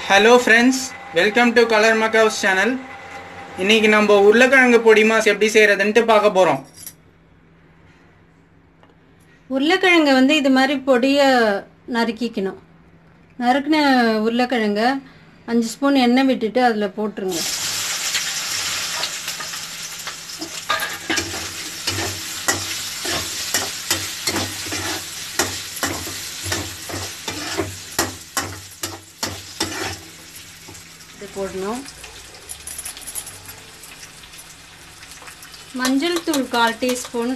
hello friends welcome to colour macaws channel இன்னைக்கு நம்ம உருளைக்கிழங்கு பொடி மாஸ் எப்படி செய்கிறதுன்ட்டு பார்க்க போகிறோம் உருளைக்கிழங்கை வந்து இது மாதிரி பொடியை நறுக்கிக்கணும் நறுக்கின உருளைக்கிழங்க அஞ்சு ஸ்பூன் எண்ணெய் விட்டுட்டு அதில் போட்டுருங்க இது போடணும் மஞ்சள் தூள் கால் டீஸ்பூன்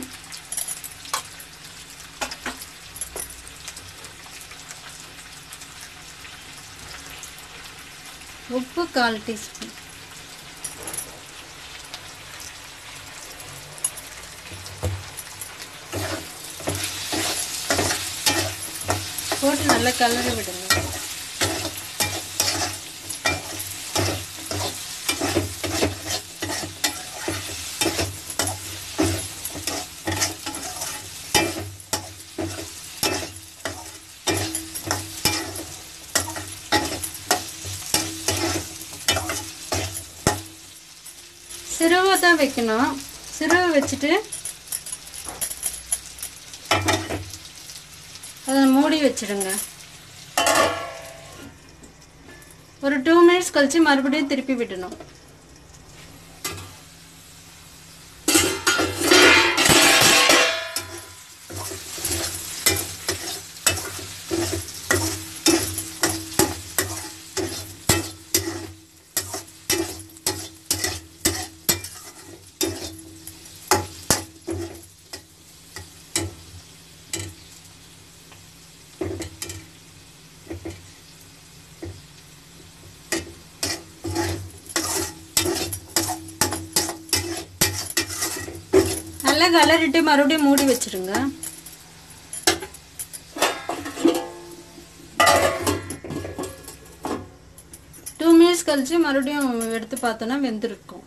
உப்பு கால் டீஸ்பூன் போட்டு நல்லா கலரி விடுங்க சிறுவை தான் வைக்கணும் சிறுவை வச்சுட்டு அதை மூடி வச்சிடுங்க ஒரு டூ மினிட்ஸ் கழிச்சு மறுபடியும் திருப்பி விடணும் நல்லா கலரிட்டு மறுபடியும் மூடி வச்சிடுங்க டூ மினிட்ஸ் கழிச்சு மறுபடியும் எடுத்து பார்த்தோன்னா வெந்திருக்கும்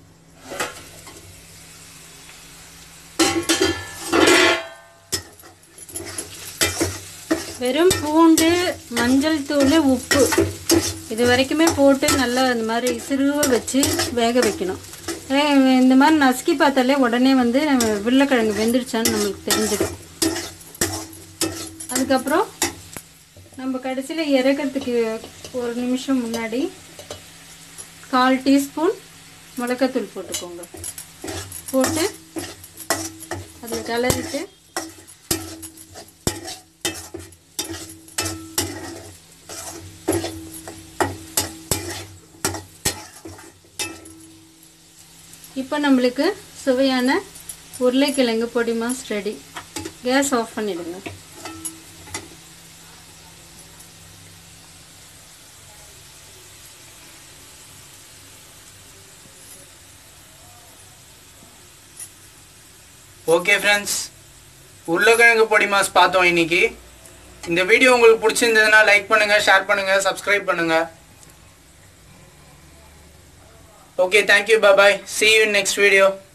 வெறும் பூண்டு மஞ்சள் தூள் உப்பு இது வரைக்குமே போட்டு நல்லா இந்த மாதிரி சிறுவை வச்சு வேக வைக்கணும் வே- இந்த மாதிரி நசுக்கி பார்த்தாலே உடனே வந்து நம்ம உருளைக்கிழங்கு வெந்துருச்சான்னு நம்மளுக்கு தெரிஞ்சிடும் அதுக்கப்புறம் நம்ம கடைசியில் இறக்கிறதுக்கு ஒரு நிமிஷம் முன்னாடி கால் டீஸ்பூன் மிளகாத்தூள் போட்டுக்கோங்க போட்டு அதில் கலரிட்டு இப்போ நம்மளுக்கு சுவையான உருளைக்கிழங்கு பொடி மாஸ் ரெடி கேஸ் ஆஃப் பண்ணிடுங்க ஓகே ஃப்ரெண்ட்ஸ் உருளைக்கிழங்கு பொடி மாஸ் பார்த்தோம் இன்னைக்கு இந்த வீடியோ உங்களுக்கு பிடிச்சிருந்ததுன்னா லைக் பண்ணுங்கள் ஷேர் பண்ணுங்கள் சப்ஸ்கிரைப் பண்ணுங்கள் okay thank you bye see you in next video